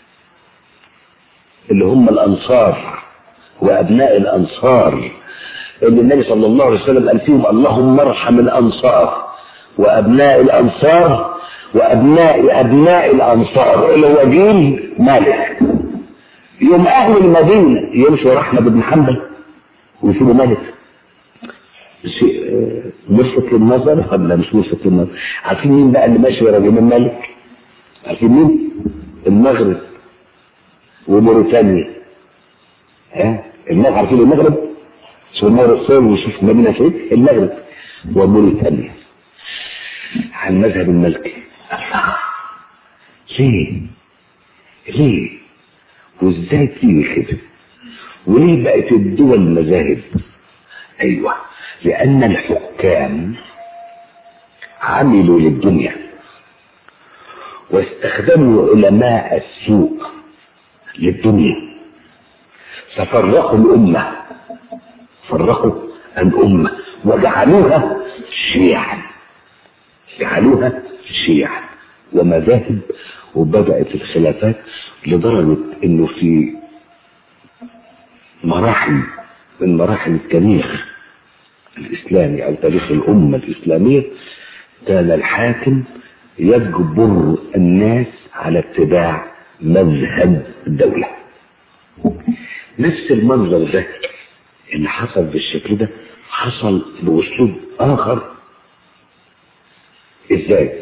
اللي هم الانصار وابناء الانصار اللي النبي صلى الله عليه وسلم قال فيهم اللهم ارحم الانصار وابناء الانصار وابناء ابناء الانصار اللي هو جيل مالك يوم اهل المدينه يمشوا ورا احمد بن حنبل ويسيبوا مالك شيء آه، ملفت للنظر ولا مش ملفت للنظر عارفين مين بقى اللي ماشي ورا الامام مالك عارفين مين؟ المغرب وموريتانيا ها المغرب عارفين المغرب شوف المغرب فين وشوف مدينة فين المغرب وموريتانيا على المذهب الملكي ليه؟ ليه؟ وازاي تيجي كده؟ وليه بقت الدول مذاهب؟ ايوه لان الحكام عملوا للدنيا واستخدموا علماء السوء للدنيا ففرقوا الامه فرقوا الامه وجعلوها شيعا جعلوها شيعا ومذاهب وبدات الخلافات لدرجه انه في مراحل من مراحل التاريخ الإسلامي أو تاريخ الأمة الإسلامية كان الحاكم يجبر الناس على اتباع مذهب الدولة نفس المنظر ده اللي حصل بالشكل ده حصل بأسلوب آخر إزاي؟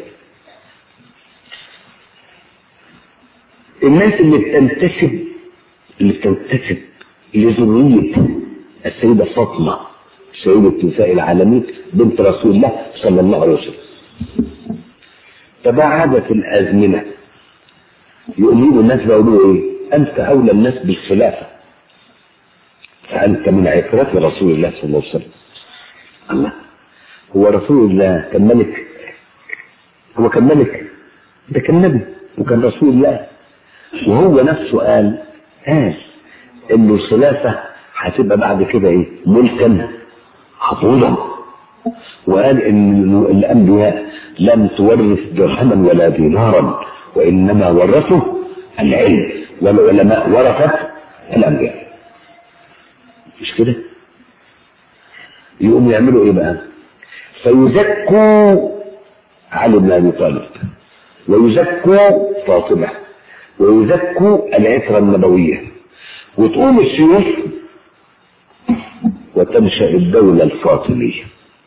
الناس اللي بتنتسب اللي بتنتسب لذرية السيدة فاطمة سيدة نساء العالمين بنت رسول الله صلى الله عليه وسلم تباعدت الأزمنة يؤمنون الناس بيقولوا إيه؟ أنت أولى الناس بالخلافة فأنت من عترة رسول الله صلى الله عليه وسلم الله هو رسول الله كان ملك هو كان ملك ده كان نبي وكان رسول الله وهو نفسه قال قال انه الخلافه هتبقى بعد كده ايه ملكا عطولا وقال ان الانبياء لم تورث درهما ولا دينارا وانما ورثوا العلم والعلماء ورثت الانبياء مش كده يقوموا يعملوا ايه بقى فيزكوا علي بن ابي طالب ويزكوا فاطمه ويزكوا العتره النبويه وتقوم السيوف وتنشا الدوله الفاطميه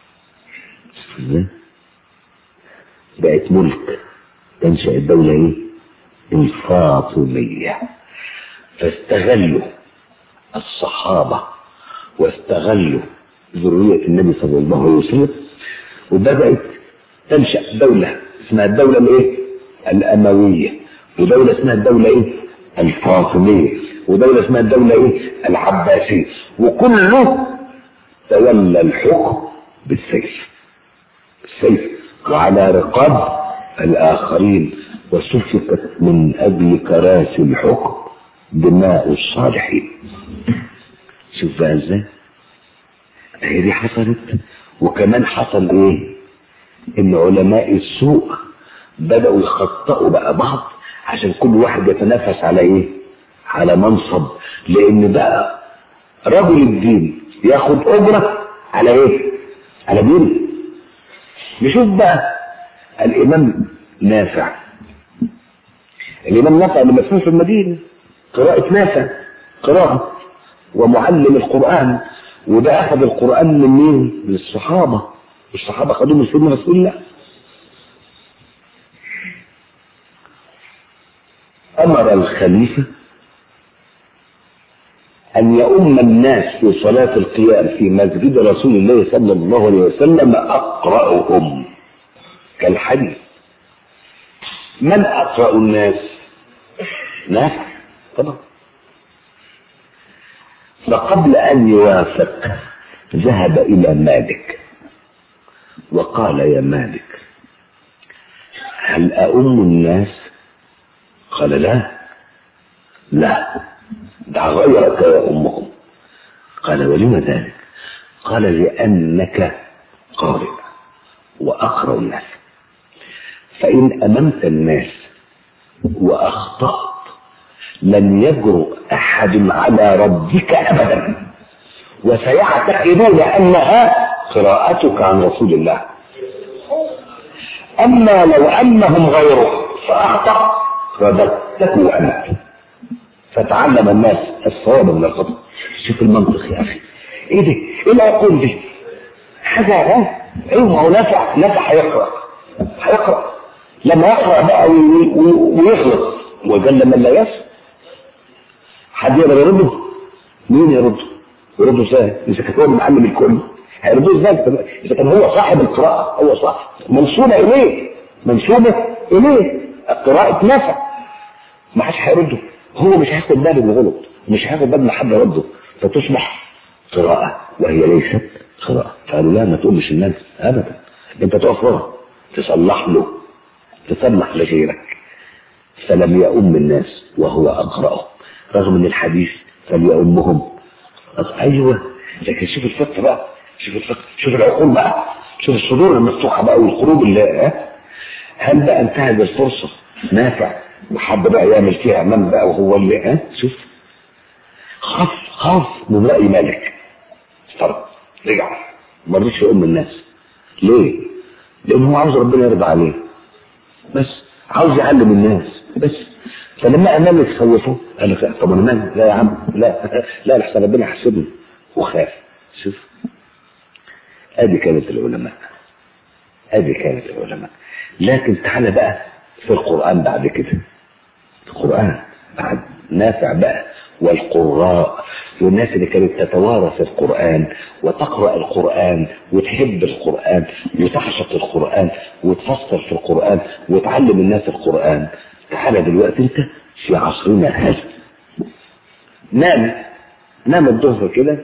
بقت ملك تنشا الدوله ايه الفاطميه فاستغلوا الصحابه واستغلوا ذريه النبي صلى الله عليه وسلم وبدات تنشا دوله اسمها الدوله الايه الامويه ودوله اسمها الدوله ايه الفاطميه ودوله اسمها الدوله ايه العباسيه وكله تولى الحكم بالسيف بالسيف وعلى رقاب الاخرين وسفكت من اجل كراسي الحكم دماء الصالحين شوف بقى ازاي هي دي حصلت وكمان حصل ايه ان علماء السوء بدأوا يخطئوا بقى بعض عشان كل واحد يتنافس على ايه على منصب لان بقى رجل الدين ياخد اجرة على ايه على دينه نشوف بقى الامام نافع الامام نافع اللي مسؤول في المدينة قراءة نافع قراءة ومعلم القرآن وده اخذ القرآن من مين من الصحابة الصحابة خدوه من سيدنا رسول الله أمر الخليفة أن يؤم الناس في صلاة القيام في مسجد رسول الله صلى الله عليه وسلم أقرأهم كالحديث من أقرأ الناس؟ نافع طبعا فقبل أن يوافق ذهب إلى مالك وقال يا مالك هل أؤم الناس؟ قال لا لا دع غيرك يا أمهم قال ولم ذلك قال لأنك قارئ وأقرأ الناس فإن أممت الناس وأخطأت لن يجرؤ أحد على ربك أبدا وسيعتقدون أنها قراءتك عن رسول الله أما لو أنهم غيرك فأخطأ رددته أنت فتعلم الناس الصواب من الخطأ شوف المنطق يا أخي إيه ده؟ إيه العقول دي؟ حاجة ها؟ إيه هو نفع نفع هيقرأ هيقرأ لما يقرأ بقى وي- وي- ويخلص وجل من لا يفهم حد يقدر يرده؟ مين يرده؟ يرده ازاي؟ اذا كان هو المعلم الكل هيرده ازاي؟ اذا كان هو صاحب القراءة هو صح منسوبة اليه منسوبة اليه قراءة نفع ما حدش هيرده هو مش هياخد باله من الغلط مش هياخد باله ان حد يرده فتصبح قراءة وهي ليست قراءة قالوا لا ما تقولش الناس ابدا انت تقف ورا تصلح له تصلح لغيرك فلم يؤم الناس وهو اقرأه رغم ان الحديث فليؤمهم أص- ايوه لكن شوف الفقه بقى شوف الفقه شوف العقول بقى شوف الصدور المفتوحه بقى والقلوب اللي ها؟ هل بقى انتهز الفرصه نافع وحب بقى يعمل فيها امام بقى وهو اللي ها شوف خاف خاف من راي مالك فرق رجع ما رضيش يؤم الناس ليه؟ لان هو عاوز ربنا يرضى عليه بس عاوز يعلم الناس بس فلما مالك خوفه قال لك طب انا مالي لا يا عم لا لا لحسن ربنا يحاسبني وخاف شوف ادي كانت العلماء ادي كانت العلماء لكن تعالى بقى في القران بعد كده القران بعد نافع بقى والقراء والناس اللي كانت تتوارث القرآن وتقرأ القرآن وتحب القرآن وتعشق القرآن وتفسر في القرآن وتعلم الناس القرآن تعالى دلوقتي انت في عصرنا هذا نام نام الظهر كده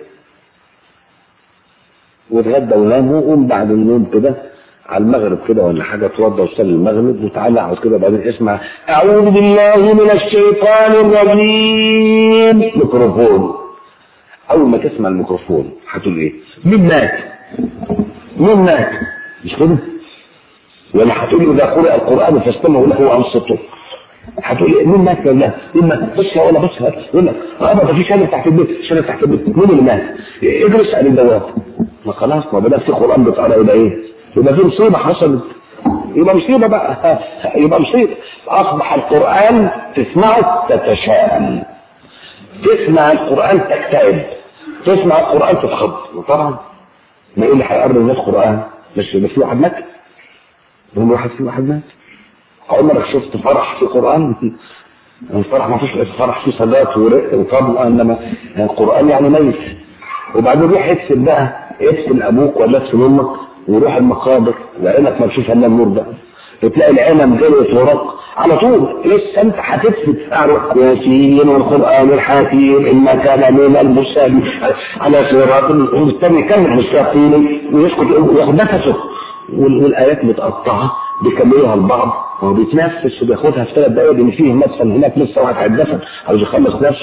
واتغدى ونام وقوم بعد النوم كده على المغرب كده ولا حاجه اتوضى وصلي المغرب وتعالى اقعد كده بعدين اسمع اعوذ بالله من الشيطان الرجيم ميكروفون اول ما تسمع الميكروفون هتقول ايه؟ مين مات؟ مين مات؟ مش كده؟ ولا هتقول اذا قرأ القران فاستمعوا له وانصتوا هتقول ايه مين مات ولا مين مات بص يا ولا بص يقول لك اه ده في شنب تحت البيت شنب تحت البيت مين اللي مات؟ ادرس اسال الدواب ما خلاص ما بدأ في قران بتقرا يبقى ايه؟ يبقى في مصيبه حصلت يبقى مصيبه بقى يبقى مصيبه اصبح القران تسمعه تتشائم تسمع القران تكتئب تسمع القران تتخض وطبعا ما ايه اللي هيقرب الناس قران مش بس في واحد مات يوم واحد في واحد مات عمرك شفت فرح في قرآن الفرح ما فيش فرح فيه صلاة ورق وطبلة انما القرآن يعني ميت وبعدين روح اكتب بقى اكتب ابوك ولا اكتب امك وروح المقابر وعينك ما تشوف الا النور ده وتلاقي العلم جريت وراك على طول لسه انت هتكتب اعرف ياسين والقران الحكيم انما كان من المرسلين على صراط والثاني يكمل مستقيم ويسكت وياخد نفسه وال- والايات متقطعه بيكملوها البعض هو بيتنفس وبياخدها في ثلاث دقائق لان فيه مثلا هناك لسه واحد هيتدفن عاوز يخلص نفسه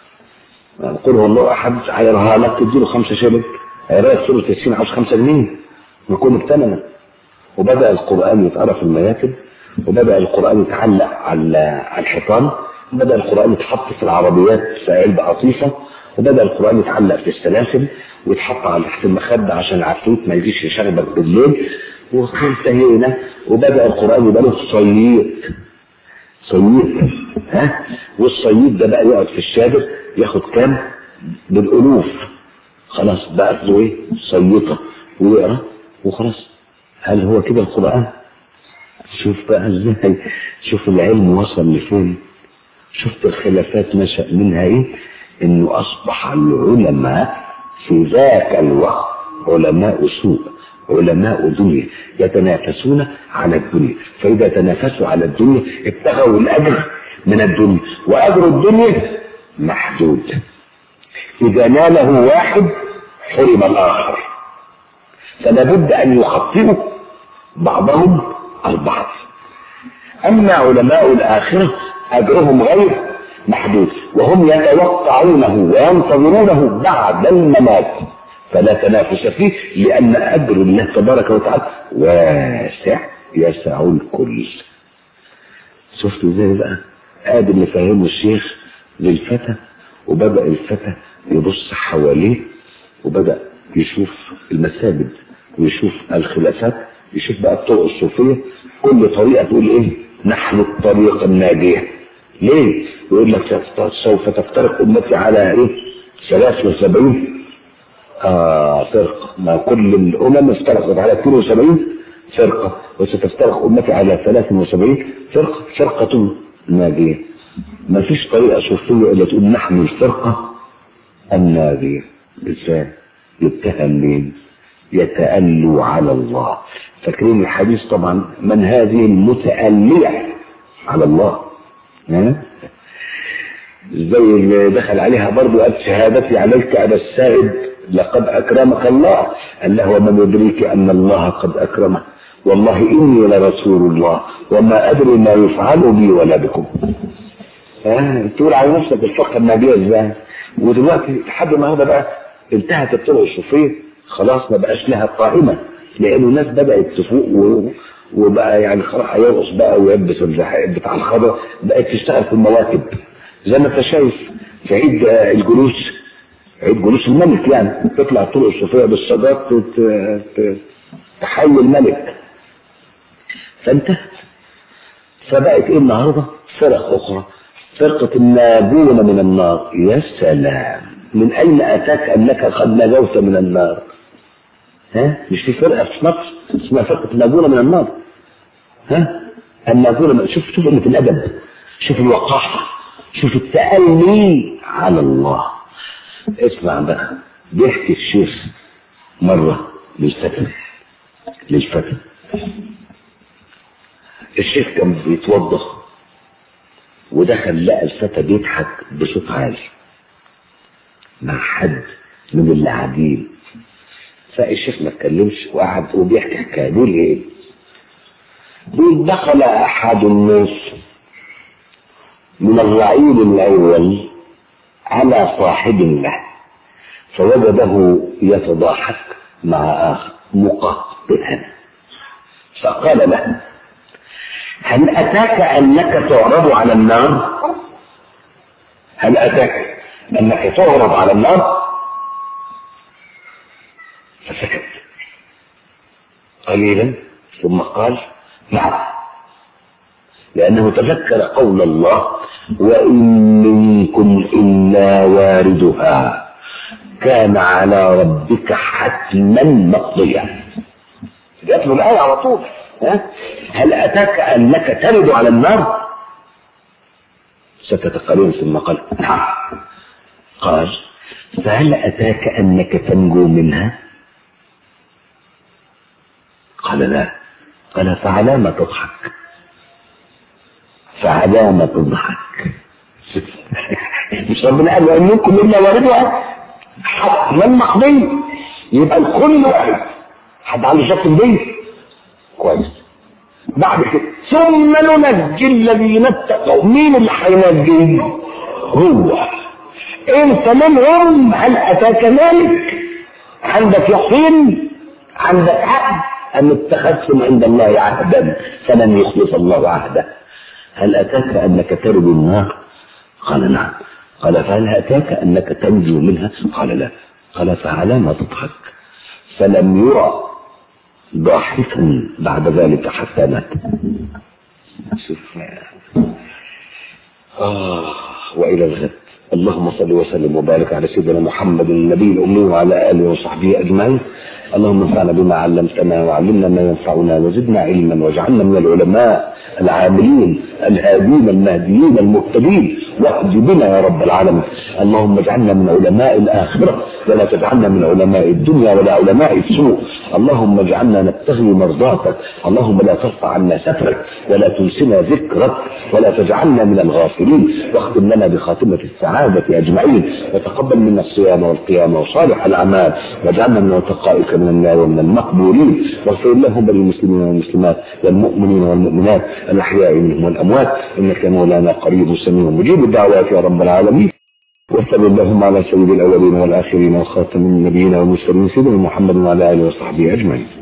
قل هو الله احد هيقراها لك تديله خمسه شبك هيقرا سوره ياسين عاوز خمسه جنيه يكون اغتنم وبدا القران يتقرا في المياتم وبدا القران يتعلق على على الحيطان وبدا القران يتحط في العربيات في علبه قطيفه وبدا القران يتعلق في السلاسل ويتحط على تحت المخده عشان العفريت ما يجيش يشغبك بالليل وانتهينا وبدا القران يبقى له صييط صييط ها والصييط ده بقى يقعد في الشادر ياخد كام بالالوف خلاص بقت له ايه صيطه ويقرا وخلاص هل هو كده القران شوف بقى ازاي شوف العلم وصل لفين شفت الخلافات نشأ منها ايه انه اصبح العلماء في ذاك الوقت علماء سوء علماء دنيا يتنافسون على الدنيا فإذا تنافسوا على الدنيا ابتغوا الأجر من الدنيا وأجر الدنيا محدود إذا ناله واحد حرم الآخر فلا بد أن يخطئوا بعضهم البعض أما علماء الآخرة أجرهم غير محدود وهم يتوقعونه وينتظرونه بعد الممات فلا تنافس فيه لأن أجر الله تبارك وتعالى واسع يسع الكل شفت ازاي بقى ادي اللي فهمه الشيخ للفتى وبدأ الفتى يبص حواليه وبدأ يشوف المساجد ويشوف الخلافات يشوف بقى الطرق الصوفية كل طريقة تقول ايه نحن الطريق الناجية ليه يقول لك سوف تفترق امتي على ايه 73 آه فرق ما كل الامم افترقت على 72 فرقة وستفترق أمتي على 73 فرقة فرقة ناجية ما فيش طريقة صوفية إلا تقول نحن الفرقة الناجية ازاي يتهم مين يتألوا على الله فاكرين الحديث طبعا من هذه المتألية على الله ها زي اللي دخل عليها برضو قال شهادتي عليك أبا السائد لقد أكرمك الله قال له ومن يدريك أن الله قد أكرمه والله إني لرسول الله وما أدري ما يفعل بي ولا بكم آه تقول على نفسك الفقه النبيه ازاي ودلوقتي لحد النهارده بقى انتهت الطرق الصوفيه خلاص ما بقاش لها قائمه لانه الناس بدات تفوق و... وبقى يعني خلاص هيرقص بقى ويلبس الزحاق بتاع الخضر بقت تشتغل في المواكب زي ما انت شايف في عيد الجلوس عيد جلوس الملك يعني تطلع الطرق الصوفيه بالصدات تحيي الملك فانتهت فبقت ايه النهارده فرق اخرى فرقة الناجون من النار يا سلام من أين أتاك أنك قد نجوت من النار ها مش في فرقة في مصر اسمها فرقة الناجون من النار ها الناجون من... شوف شوف قلة الأدب شوف الوقاحة شوف التألي على الله اسمع بقى بيحكي الشيخ مرة للفتى للفتى الشيخ كان بيتوضأ ودخل لقى الفتى بيضحك بصوت عالي مع حد من اللي قاعدين فالشيخ ما اتكلمش وقعد وبيحكي حكايه بيقول ايه؟ بيقول دخل احد الناس من الرعيل الاول على صاحب له فوجده يتضاحك مع اخر مقهقها فقال له هل أتاك أنك تعرض على النار؟ هل أتاك أنك تعرض على النار؟ فسكت قليلا ثم قال نعم لأنه تذكر قول الله وإن منكم إلا واردها كان على ربك حتما مقضيا جات له الآية على طول ها؟ هل أتاك أنك ترد على النار سكت قليلا ثم قال نعم قال فهل أتاك أنك تنجو منها قال لا قال فعلى ما تضحك فعلى ما تضحك مش ربنا قال وإن منكم إلا واردها حتما مقضي يبقى الكل واحد حد عنده شك في دي كويس بعد كده ثم ننجي الذين اتقوا مين اللي هينجي هو انت منهم هل اتاك مالك عندك يقين عندك عهد ام اتخذتم عند الله عهدا فلن يخلف الله عهده هل اتاك انك ترد النار قال نعم قال فهل اتاك انك تنجو منها قال لا قال فعلى ما تضحك فلم يرى ضاحكا بعد ذلك حتى مات شوف آه وإلى الغد اللهم صل وسلم وبارك على سيدنا محمد النبي الأمي وعلى آله وصحبه أجمعين اللهم انفعنا بما علمتنا وعلمنا ما ينفعنا وزدنا علما واجعلنا من العلماء العاملين الهادين المهديين المهتدين واهد بنا يا رب العالمين اللهم اجعلنا من علماء الآخرة ولا تجعلنا من علماء الدنيا ولا علماء السوء اللهم اجعلنا نبتغي مرضاتك اللهم لا ترفع عنا سترك ولا تنسنا ذكرك ولا تجعلنا من الغافلين واختم لنا بخاتمة السعادة أجمعين وتقبل منا الصيام والقيام وصالح الأعمال واجعلنا من عتقائك من النار ومن المقبولين واغفر اللهم للمسلمين والمسلمات والمؤمنين والمؤمنات الأحياء منهم والأموات إنك مولانا قريب سميع مجيب الدعوات يا رب العالمين وصلى اللهم على سيد الاولين والاخرين وخاتم النبيين والمرسلين سيدنا محمد وعلى اله وصحبه اجمعين